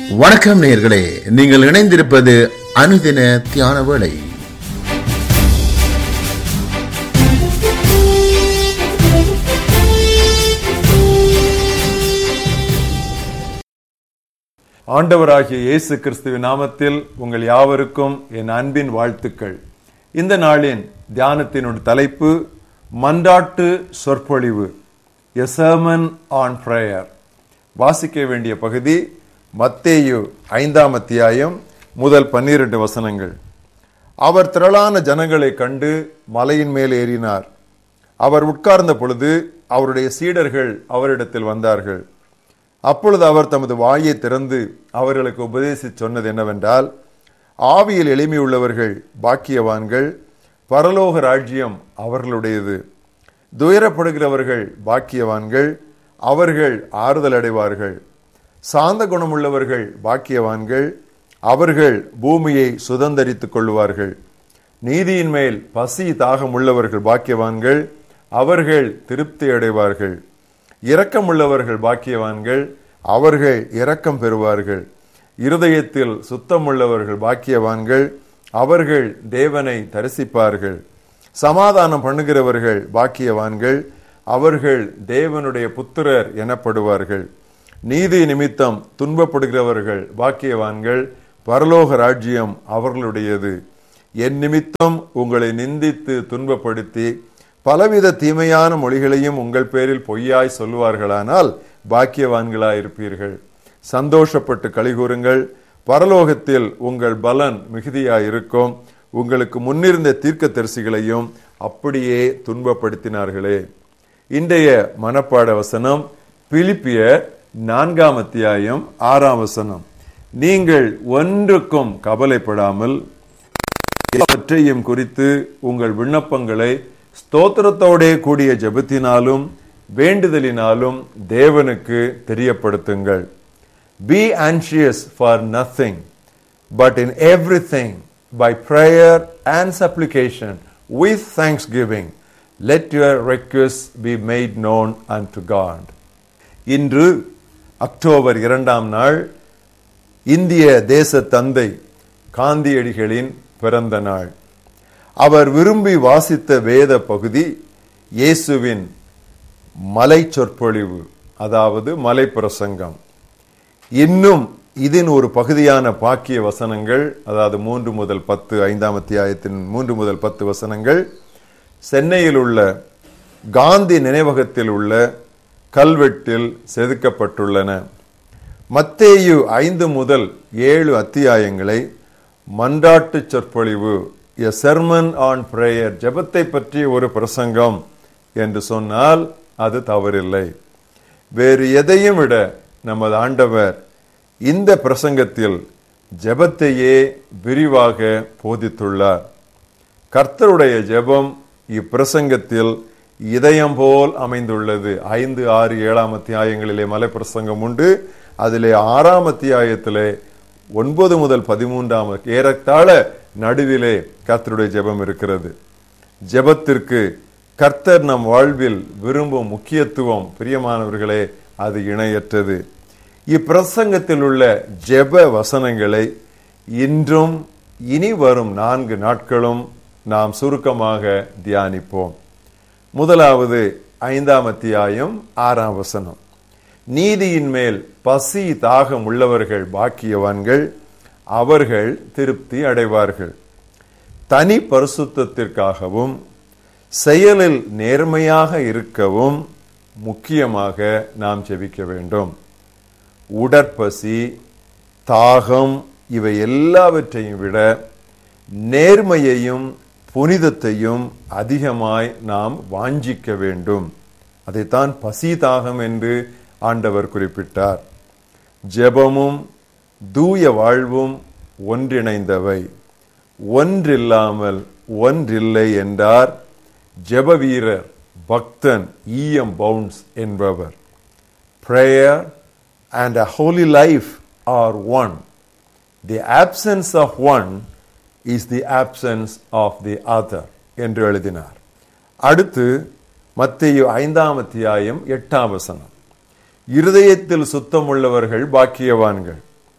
வணக்கம் நேயர்களே நீங்கள் இணைந்திருப்பது அனுதின தியான வேளை ஆண்டவராகிய இயேசு கிறிஸ்துவின் நாமத்தில் உங்கள் யாவருக்கும் என் அன்பின் வாழ்த்துக்கள் இந்த நாளின் தியானத்தினுடைய தலைப்பு மன்றாட்டு சொற்பொழிவு எ sermon ஆன் prayer வாசிக்க வேண்டிய பகுதி மத்தேயு ஐந்தாம் அத்தியாயம் முதல் பன்னிரண்டு வசனங்கள் அவர் திரளான ஜனங்களை கண்டு மலையின் மேல் ஏறினார் அவர் உட்கார்ந்த பொழுது அவருடைய சீடர்கள் அவரிடத்தில் வந்தார்கள் அப்பொழுது அவர் தமது வாயை திறந்து அவர்களுக்கு உபதேசிச் சொன்னது என்னவென்றால் ஆவியில் எளிமையுள்ளவர்கள் பாக்கியவான்கள் பரலோக ராஜ்யம் அவர்களுடையது துயரப்படுகிறவர்கள் பாக்கியவான்கள் அவர்கள் ஆறுதல் அடைவார்கள் சாந்த குணமுள்ளவர்கள் பாக்கியவான்கள் அவர்கள் பூமியை சுதந்தரித்துக் கொள்வார்கள் நீதியின் மேல் பசி தாகம் உள்ளவர்கள் பாக்கியவான்கள் அவர்கள் திருப்தி அடைவார்கள் இரக்கமுள்ளவர்கள் பாக்கியவான்கள் அவர்கள் இரக்கம் பெறுவார்கள் இருதயத்தில் சுத்தமுள்ளவர்கள் பாக்கியவான்கள் அவர்கள் தேவனை தரிசிப்பார்கள் சமாதானம் பண்ணுகிறவர்கள் பாக்கியவான்கள் அவர்கள் தேவனுடைய புத்திரர் எனப்படுவார்கள் நீதி நிமித்தம் துன்பப்படுகிறவர்கள் பாக்கியவான்கள் பரலோக ராஜ்யம் அவர்களுடையது என் நிமித்தம் உங்களை நிந்தித்து துன்பப்படுத்தி பலவித தீமையான மொழிகளையும் உங்கள் பேரில் பொய்யாய் சொல்லுவார்களானால் பாக்கியவான்களாயிருப்பீர்கள் சந்தோஷப்பட்டு கலிகூறுங்கள் பரலோகத்தில் உங்கள் பலன் மிகுதியாயிருக்கும் உங்களுக்கு முன்னிருந்த தீர்க்க தரிசிகளையும் அப்படியே துன்பப்படுத்தினார்களே இன்றைய மனப்பாட வசனம் பிலிப்பியர் நான்காம் அத்தியாயம் ஆறாம் வசனம் நீங்கள் ஒன்றுக்கும் கவலைப்படாமல் எல்லாவற்றையும் குறித்து உங்கள் விண்ணப்பங்களை ஸ்தோத்திரத்தோடே கூடிய ஜெபத்தினாலும் வேண்டுதலினாலும் தேவனுக்கு தெரியப்படுத்துங்கள் be anxious for nothing but in everything by prayer and supplication with thanksgiving let your requests be made known unto God இன்று அக்டோபர் இரண்டாம் நாள் இந்திய தேச தந்தை காந்தியடிகளின் பிறந்த நாள் அவர் விரும்பி வாசித்த வேத பகுதி இயேசுவின் மலை சொற்பொழிவு அதாவது மலை பிரசங்கம் இன்னும் இதன் ஒரு பகுதியான பாக்கிய வசனங்கள் அதாவது மூன்று முதல் பத்து ஐந்தாம் அத்தியாயத்தின் மூன்று முதல் பத்து வசனங்கள் சென்னையில் உள்ள காந்தி நினைவகத்தில் உள்ள கல்வெட்டில் செதுக்கப்பட்டுள்ளன மத்தேயு ஐந்து முதல் ஏழு அத்தியாயங்களை மன்றாட்டு சொற்பொழிவு எ செர்மன் ஆன் பிரேயர் ஜெபத்தை பற்றிய ஒரு பிரசங்கம் என்று சொன்னால் அது தவறில்லை வேறு எதையும் விட நமது ஆண்டவர் இந்த பிரசங்கத்தில் ஜெபத்தையே விரிவாக போதித்துள்ளார் கர்த்தருடைய ஜெபம் இப்பிரசங்கத்தில் இதயம் போல் அமைந்துள்ளது ஐந்து ஆறு ஏழாம் அத்தியாயங்களிலே மலை பிரசங்கம் உண்டு அதிலே ஆறாம் அத்தியாயத்திலே ஒன்பது முதல் பதிமூன்றாம் ஏறத்தாழ நடுவிலே கர்த்தருடைய ஜெபம் இருக்கிறது ஜெபத்திற்கு கர்த்தர் நம் வாழ்வில் விரும்பும் முக்கியத்துவம் பிரியமானவர்களே அது இணையற்றது இப்பிரசங்கத்தில் உள்ள ஜெப வசனங்களை இன்றும் இனி வரும் நான்கு நாட்களும் நாம் சுருக்கமாக தியானிப்போம் முதலாவது ஐந்தாம் அத்தியாயம் ஆறாம் வசனம் நீதியின் மேல் பசி தாகம் உள்ளவர்கள் பாக்கியவான்கள் அவர்கள் திருப்தி அடைவார்கள் தனி பரிசுத்தத்திற்காகவும் செயலில் நேர்மையாக இருக்கவும் முக்கியமாக நாம் ஜெபிக்க வேண்டும் உடற்பசி தாகம் இவை எல்லாவற்றையும் விட நேர்மையையும் புனிதத்தையும் அதிகமாய் நாம் வாஞ்சிக்க வேண்டும் அதைத்தான் பசி தாகம் என்று ஆண்டவர் குறிப்பிட்டார் ஜெபமும் தூய வாழ்வும் ஒன்றிணைந்தவை ஒன்றில்லாமல் ஒன்றில்லை என்றார் ஜெப வீரர் பக்தன் ஈயம் பவுன்ஸ் என்பவர் prayer and a holy life are one the absence of one is the absence of the other என்று எழுதினார் அடுத்து மத்திய ஐந்தாம் அத்தியாயம் எட்டாம் வசனம் இருதயத்தில் சுத்தமுள்ளவர்கள் பாக்கியவான்கள்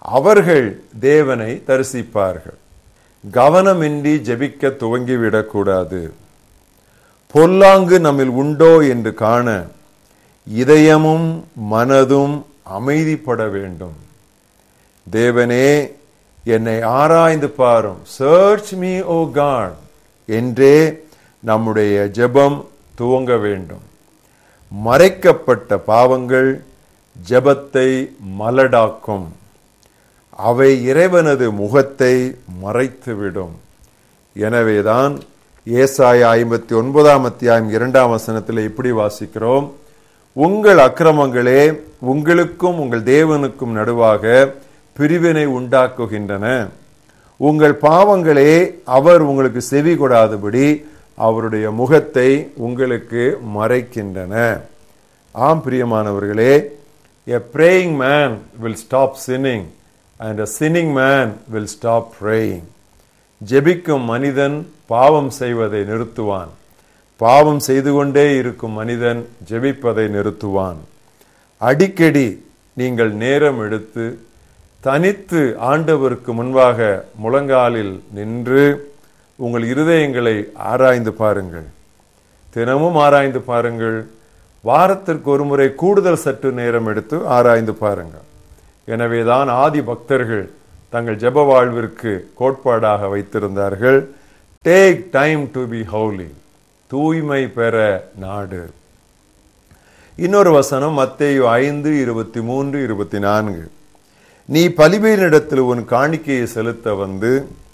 அவர்கள் தேவனை தரிசிப்பார்கள் கவனமின்றி ஜெபிக்க துவங்கிவிடக்கூடாது பொல்லாங்கு நம்மில் உண்டோ என்று காண இதயமும் மனதும் அமைதிப்பட வேண்டும் தேவனே என்னை ஆராய்ந்து பாரும் சர்ச் மீ ஓ காட் என்றே நம்முடைய ஜெபம் துவங்க வேண்டும் மறைக்கப்பட்ட பாவங்கள் ஜெபத்தை மலடாக்கும் அவை இறைவனது முகத்தை மறைத்துவிடும் எனவேதான் ஏசாய ஐம்பத்தி ஒன்பதாம் அத்தியாயம் இரண்டாம் வசனத்தில் இப்படி வாசிக்கிறோம் உங்கள் அக்கிரமங்களே உங்களுக்கும் உங்கள் தேவனுக்கும் நடுவாக பிரிவினை உண்டாக்குகின்றன உங்கள் பாவங்களே அவர் உங்களுக்கு செவி கொடாதபடி அவருடைய முகத்தை உங்களுக்கு மறைக்கின்றன ஆம் பிரியமானவர்களே a praying man will stop sinning and a sinning man will stop praying ஜெபிக்கும் மனிதன் பாவம் செய்வதை நிறுத்துவான் பாவம் செய்து கொண்டே இருக்கும் மனிதன் ஜெபிப்பதை நிறுத்துவான் அடிக்கடி நீங்கள் நேரம் எடுத்து தனித்து ஆண்டவருக்கு முன்பாக முழங்காலில் நின்று உங்கள் இருதயங்களை ஆராய்ந்து பாருங்கள் தினமும் ஆராய்ந்து பாருங்கள் வாரத்திற்கு ஒரு முறை கூடுதல் சற்று நேரம் எடுத்து ஆராய்ந்து பாருங்கள் எனவேதான் ஆதி பக்தர்கள் தங்கள் ஜெப வாழ்விற்கு கோட்பாடாக வைத்திருந்தார்கள் take time to be holy தூய்மை பெற நாடு இன்னொரு வசனம் மத்தேயு ஐந்து இருபத்தி மூன்று இருபத்தி நான்கு நீ பலிபீனிடத்தில் உன் காணிக்கையை செலுத்த வந்து